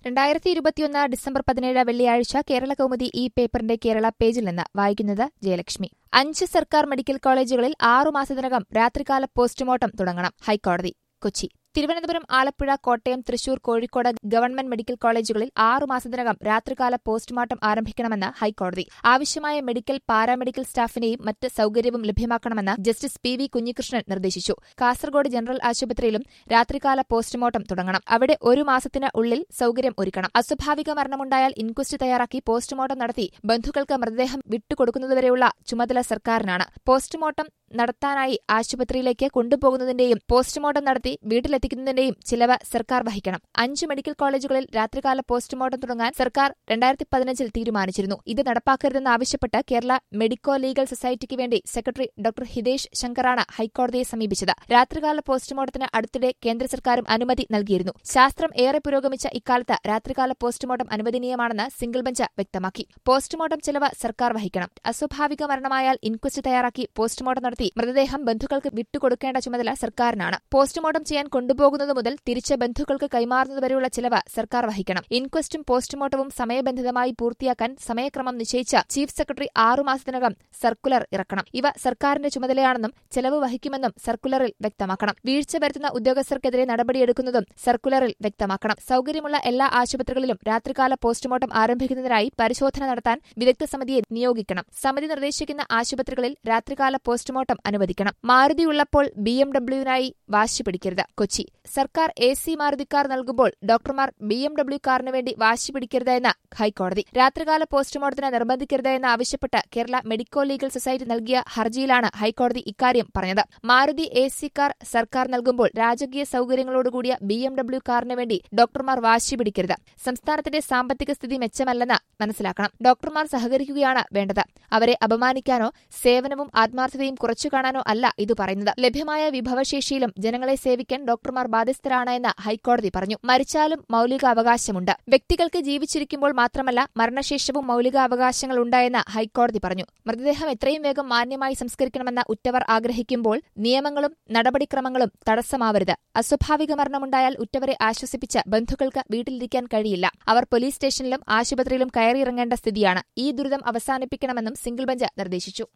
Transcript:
രണ്ടായിരത്തി ഇരുപത്തിയൊന്ന് ഡിസംബർ പതിനേഴ് വെള്ളിയാഴ്ച കേരള കൗമുദി ഈ പേപ്പറിന്റെ കേരള പേജിൽ നിന്ന് വായിക്കുന്നത് ജയലക്ഷ്മി അഞ്ച് സർക്കാർ മെഡിക്കൽ കോളേജുകളിൽ ആറുമാസത്തിനകം രാത്രികാല പോസ്റ്റ്മോർട്ടം തുടങ്ങണം ഹൈക്കോടതി കൊച്ചി തിരുവനന്തപുരം ആലപ്പുഴ കോട്ടയം തൃശൂർ കോഴിക്കോട് ഗവൺമെന്റ് മെഡിക്കൽ കോളേജുകളിൽ ആറുമാസത്തിനകം രാത്രികാല പോസ്റ്റ്മോർട്ടം ആരംഭിക്കണമെന്ന് ഹൈക്കോടതി ആവശ്യമായ മെഡിക്കൽ പാരാമെഡിക്കൽ സ്റ്റാഫിനെയും മറ്റ് സൌകര്യവും ലഭ്യമാക്കണമെന്ന് ജസ്റ്റിസ് പി വി കുഞ്ഞികൃഷ്ണൻ നിർദ്ദേശിച്ചു കാസർഗോഡ് ജനറൽ ആശുപത്രിയിലും രാത്രികാല പോസ്റ്റ്മോർട്ടം തുടങ്ങണം അവിടെ ഒരു മാസത്തിന് ഉള്ളിൽ സൌകര്യം ഒരുക്കണം അസ്വാഭാവിക മരണമുണ്ടായാൽ ഇൻക്വസ്റ്റ് തയ്യാറാക്കി പോസ്റ്റ്മോർട്ടം നടത്തി ബന്ധുക്കൾക്ക് മൃതദേഹം വിട്ടുകൊടുക്കുന്നതുവരെയുള്ള ചുമതല സർക്കാരിനാണ് പോസ്റ്റ്മോർട്ടം നടത്താനായി ആശുപത്രിയിലേക്ക് കൊണ്ടുപോകുന്നതിന്റെയും പോസ്റ്റ്മോർട്ടം നടത്തി വീട്ടിലെത്തിക്കുന്നതിന്റെയും ചിലവ് സർക്കാർ വഹിക്കണം അഞ്ച് മെഡിക്കൽ കോളേജുകളിൽ രാത്രികാല പോസ്റ്റ്മോർട്ടം തുടങ്ങാൻ സർക്കാർ രണ്ടായിരത്തി പതിനഞ്ചിൽ തീരുമാനിച്ചിരുന്നു ഇത് നടപ്പാക്കരുതെന്നാവശ്യപ്പെട്ട് കേരള മെഡിക്കോ ലീഗൽ സൊസൈറ്റിക്ക് വേണ്ടി സെക്രട്ടറി ഡോക്ടർ ഹിതേഷ് ശങ്കറാണ് ഹൈക്കോടതിയെ സമീപിച്ചത് രാത്രികാല പോസ്റ്റ്മോർട്ടത്തിന് അടുത്തിടെ കേന്ദ്ര സർക്കാരും അനുമതി നൽകിയിരുന്നു ശാസ്ത്രം ഏറെ പുരോഗമിച്ച ഇക്കാലത്ത് രാത്രികാല പോസ്റ്റ്മോർട്ടം അനുവദനീയമാണെന്ന് സിംഗിൾ ബെഞ്ച് വ്യക്തമാക്കി പോസ്റ്റ്മോർട്ടം ചെലവ് സർക്കാർ വഹിക്കണം അസ്വാഭാവിക മരണമായാൽ ഇൻക്വസ്റ്റ് തയ്യാറാക്കി പോസ്റ്റ്മോർട്ടം നടത്തി മൃതദേഹം ബന്ധുക്കൾക്ക് വിട്ടുകൊടുക്കേണ്ട ചുമതല സർക്കാരിനാണ് പോസ്റ്റ്മോർട്ടം ചെയ്യാൻ കൊണ്ടുപോകുന്നത് മുതൽ തിരിച്ച് ബന്ധുക്കൾക്ക് കൈമാറുന്നതുവരെയുള്ള ചിലവ് സർക്കാർ വഹിക്കണം ഇൻക്വസ്റ്റും പോസ്റ്റ്മോർട്ടവും സമയബന്ധിതമായി പൂർത്തിയാക്കാൻ സമയക്രമം നിശ്ചയിച്ച ചീഫ് സെക്രട്ടറി ആറുമാസത്തിനകം സർക്കുലർ ഇറക്കണം ഇവ സർക്കാരിന്റെ ചുമതലയാണെന്നും ചെലവ് വഹിക്കുമെന്നും സർക്കുലറിൽ വ്യക്തമാക്കണം വീഴ്ച വരുത്തുന്ന ഉദ്യോഗസ്ഥർക്കെതിരെ നടപടിയെടുക്കുന്നതും സർക്കുലറിൽ വ്യക്തമാക്കണം സൌകര്യമുള്ള എല്ലാ ആശുപത്രികളിലും രാത്രികാല പോസ്റ്റ്മോർട്ടം ആരംഭിക്കുന്നതിനായി പരിശോധന നടത്താൻ വിദഗ്ധ സമിതിയെ നിയോഗിക്കണം സമിതി നിർദ്ദേശിക്കുന്ന ആശുപത്രികളിൽ രാത്രികാല പോസ്റ്റ്മോർട്ടം അനുവദിക്കണം മാരുതിയുള്ളപ്പോൾ ബി എം ഡബ്ല്യുവിനായി വാശി പിടിക്കരുത് കൊച്ചി സർക്കാർ എ സി മാരുതി കാർ നൽകുമ്പോൾ ഡോക്ടർമാർ ബി എം ഡബ്ല്യു കാറിന് വേണ്ടി വാശി പിടിക്കരുത് എന്ന് ഹൈക്കോടതി രാത്രികാല പോസ്റ്റ്മോർട്ടത്തിന് നിർബന്ധിക്കരുത് എന്ന് ആവശ്യപ്പെട്ട് കേരള മെഡിക്കോ ലീഗൽ സൊസൈറ്റി നൽകിയ ഹർജിയിലാണ് ഹൈക്കോടതി ഇക്കാര്യം പറഞ്ഞത് മാരുതി എ സി കാർ സർക്കാർ നൽകുമ്പോൾ രാജകീയ സൌകര്യങ്ങളോടുകൂടിയ ബി എം ഡബ്ല്യു കാറിന് വേണ്ടി ഡോക്ടർമാർ വാശി പിടിക്കരുത് സംസ്ഥാനത്തിന്റെ സാമ്പത്തിക സ്ഥിതി മെച്ചമല്ലെന്ന് മനസ്സിലാക്കണം ഡോക്ടർമാർ സഹകരിക്കുകയാണ് വേണ്ടത് അവരെ അപമാനിക്കാനോ സേവനവും ആത്മാർത്ഥതയും കുറച്ചു കാണാനോ അല്ല ഇത് പറയുന്നത് ലഭ്യമായ വിഭവശേഷിയിലും ജനങ്ങളെ സേവിക്കാൻ ഡോക്ടർമാർ ബാധ്യസ്ഥരാണ് എന്ന് ഹൈക്കോടതി പറഞ്ഞു മരിച്ചാലും മൌലികാവകാശമുണ്ട് വ്യക്തികൾക്ക് ജീവിച്ചിരിക്കുമ്പോൾ മാത്രമല്ല മരണശേഷവും മൌലികാവകാശങ്ങൾ ഉണ്ടായെന്ന് ഹൈക്കോടതി പറഞ്ഞു മൃതദേഹം എത്രയും വേഗം മാന്യമായി സംസ്കരിക്കണമെന്ന് ഉറ്റവർ ആഗ്രഹിക്കുമ്പോൾ നിയമങ്ങളും നടപടിക്രമങ്ങളും തടസ്സമാവരുത് അസ്വാഭാവിക മരണമുണ്ടായാൽ ഉറ്റവരെ ആശ്വസിപ്പിച്ച് ബന്ധുക്കൾക്ക് വീട്ടിലിരിക്കാൻ കഴിയില്ല അവർ പോലീസ് സ്റ്റേഷനിലും ആശുപത്രിയിലും കയറിയിറങ്ങേണ്ട സ്ഥിതിയാണ് ഈ ദുരിതം അവസാനിപ്പിക്കണമെന്നും സിംഗിൾ ബെഞ്ച് നിർദ്ദേശിച്ചു